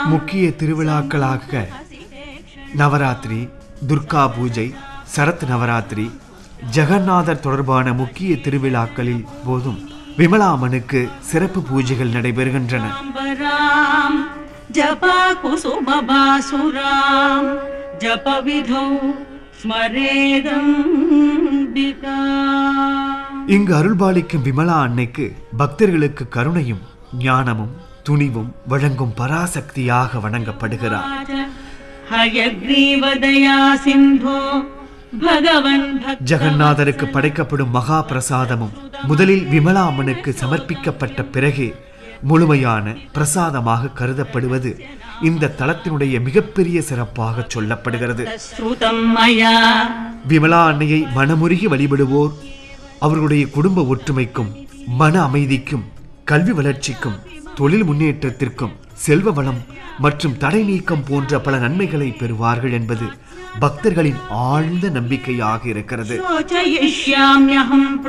முக்கிய திருவிழாக்களாக நவராத்திரி துர்கா பூஜை சரத் நவராத்திரி ஜெகநாதர் தொடர்பான முக்கிய திருவிழாக்களில் போதும் விமலாமனுக்கு சிறப்பு பூஜைகள் நடைபெறுகின்றன अम्बराम् जपाकुसुमबासुराम् जपविधौ स्मरेदम्बिका இங்கு அருள்பாலிக்கும் விமலா அன்னைக்கு பக்தர்களுக்கு கருணையும் ஞானமும் துணிவும் வழங்கும் பராசக்தியாக வணங்கப்படுகிறார் हयग्रीवदया सिन्धो भगवन् भक्त ஜெகநாதருக்கு படைக்கப்படும் மகா பிரசாதமும் முதலில் விமலா அம்மனுக்கு சமர்ப்பிக்கப்பட்ட பிறகே முழுமையான பிரசாதமாக கருதப்படுவது இந்த தலத்தினுடைய மிகப்பெரிய சிறப்பாக சொல்லப்படுகிறது श्रुतं मया விமலா அன்னையை மனமுருகி வழிபடுவோர் அவர்களுடைய குடும்ப ஒற்றுமைக்கும் மன அமைதிக்கும் கல்வி வளர்ச்சிக்கும் தொழில் முன்னேற்றத்திற்கும் செல்வ வளம் மற்றும் தடை நீக்கம் போன்ற பல நன்மைகளை பெறுவார்கள் என்பது பக்தர்களின் ஆழ்ந்த நம்பிக்கையாக இருக்கிறது शोचयिष्याम्यहं